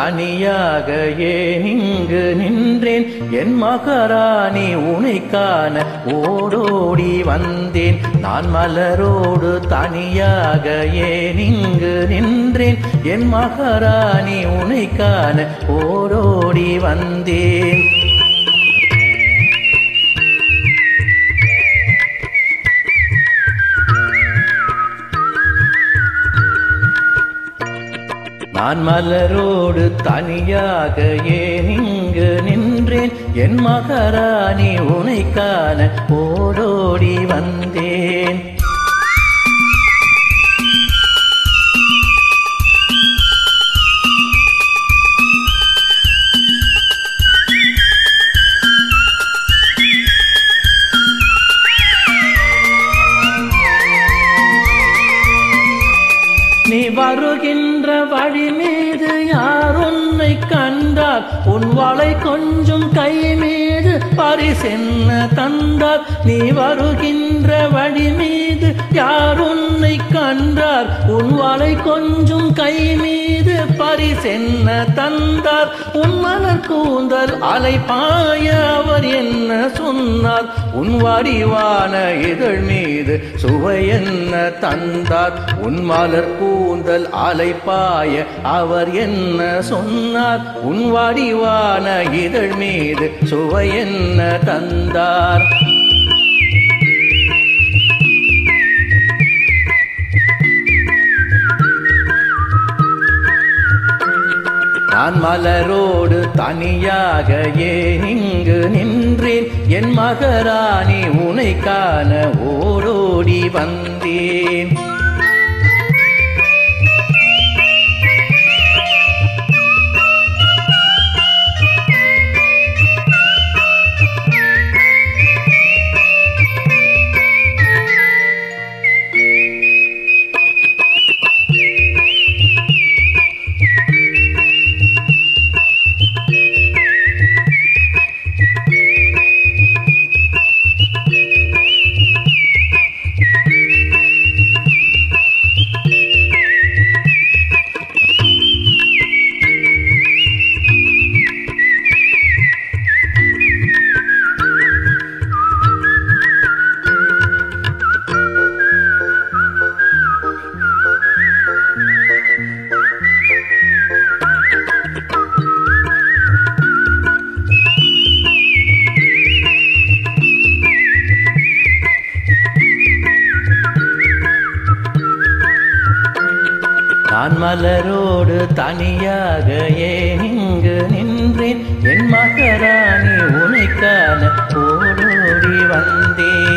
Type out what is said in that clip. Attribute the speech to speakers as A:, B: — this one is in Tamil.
A: தனியாக ஏன் இங்கு நின்றேன் என் மகாராணி உனை காண ஓடோடி வந்தேன் நான் மலரோடு தனியாக ஏன் இங்கு நின்றேன் என் மகாராணி உனை காண ஓடோடி வந்தேன் நான் மலரோடு தனியாக ஏன் இங்கு நின்றேன் என் மகாராணி உனை காண ஓடோடி வந்தேன் நீ வருகின்ற வழி மீது யார் உன்னை கண்டார் உன் வளை கொஞ்சம் கை மீது பரிசென்ன தந்தார் நீ வருகின்ற வழி மீது யார் உன்னை கண்டார் உன் வளை கொஞ்சம் கை மீது பரிசென்ன தந்தார் உன் மலர் கூந்தல் அலை பாய அவர் என்ன சொன்னார் உன் வடிவான இதழ் மீது சுவை என்ன தந்தார் உன் மலர் கூந்தல் அலை பாய அவர் என்ன சொன்னார் உன் வடிவான இதழ் மீது சுவை என்ன தந்தார் நான் மலரோடு தனியாக ஏன் இங்கு நின்றேன் என் மகராணி உனை காண ஓடோடி வந்தேன் நான் மலரோடு தனியாக ஏன் இங்கு நின்றேன் என் மகராணி உனை காண ஓடோடி வந்தேன்